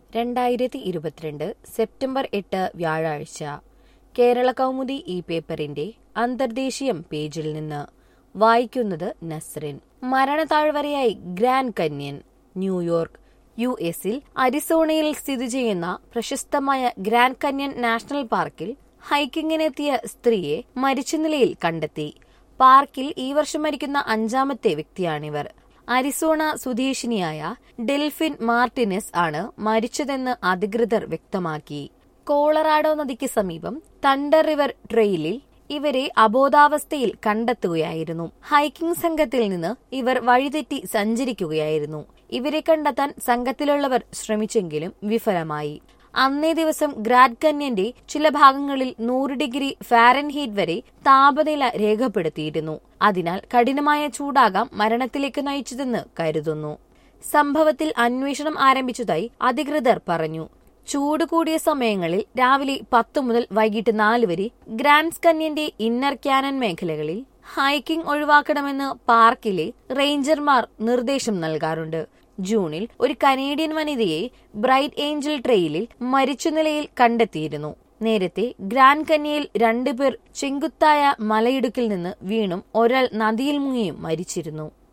രണ്ടായിരത്തി ഇരുപത്തിരണ്ട് സെപ്റ്റംബർ എട്ട് വ്യാഴാഴ്ച കേരള കൗമുദി ഈ പേപ്പറിന്റെ അന്തർദേശീയം പേജിൽ നിന്ന് വായിക്കുന്നത് നസ്രിൻ മരണതാഴ്വരയായി ഗ്രാൻഡ് കന്യൻ ന്യൂയോർക്ക് യു എസിൽ അരിസോണയിൽ സ്ഥിതി ചെയ്യുന്ന പ്രശസ്തമായ ഗ്രാൻഡ് കന്യൻ നാഷണൽ പാർക്കിൽ ഹൈക്കിങ്ങിനെത്തിയ സ്ത്രീയെ മരിച്ച നിലയിൽ കണ്ടെത്തി പാർക്കിൽ ഈ വർഷം മരിക്കുന്ന അഞ്ചാമത്തെ വ്യക്തിയാണിവർ അരിസോണ സ്വദേശിനിയായ ഡെൽഫിൻ മാർട്ടിനെസ് ആണ് മരിച്ചതെന്ന് അധികൃതർ വ്യക്തമാക്കി കോളറാഡോ നദിക്ക് സമീപം തണ്ടർ റിവർ ട്രെയിലിൽ ഇവരെ അബോധാവസ്ഥയിൽ കണ്ടെത്തുകയായിരുന്നു ഹൈക്കിംഗ് സംഘത്തിൽ നിന്ന് ഇവർ വഴിതെറ്റി സഞ്ചരിക്കുകയായിരുന്നു ഇവരെ കണ്ടെത്താൻ സംഘത്തിലുള്ളവർ ശ്രമിച്ചെങ്കിലും വിഫലമായി അന്നേ ദിവസം ഗ്രാഡ് കന്യന്റെ ചില ഭാഗങ്ങളിൽ നൂറ് ഡിഗ്രി ഫാരൻഹീറ്റ് വരെ താപനില രേഖപ്പെടുത്തിയിരുന്നു അതിനാൽ കഠിനമായ ചൂടാകാം മരണത്തിലേക്ക് നയിച്ചതെന്ന് കരുതുന്നു സംഭവത്തിൽ അന്വേഷണം ആരംഭിച്ചതായി അധികൃതർ പറഞ്ഞു ചൂട് കൂടിയ സമയങ്ങളിൽ രാവിലെ പത്ത് മുതൽ വൈകിട്ട് നാല് വരെ ഗ്രാൻഡ് കന്യന്റെ ഇന്നർ ക്യാനൻ മേഖലകളിൽ ഹൈക്കിംഗ് ഒഴിവാക്കണമെന്ന് പാർക്കിലെ റേഞ്ചർമാർ നിർദ്ദേശം നൽകാറുണ്ട് ജൂണിൽ ഒരു കനേഡിയൻ വനിതയെ ബ്രൈറ്റ് ഏഞ്ചൽ ട്രെയിലിൽ മരിച്ച നിലയിൽ കണ്ടെത്തിയിരുന്നു നേരത്തെ ഗ്രാൻഡ് കന്യയിൽ രണ്ടുപേർ ചെങ്കുത്തായ മലയിടുക്കിൽ നിന്ന് വീണും ഒരാൾ നദിയിൽ മുങ്ങിയും മരിച്ചിരുന്നു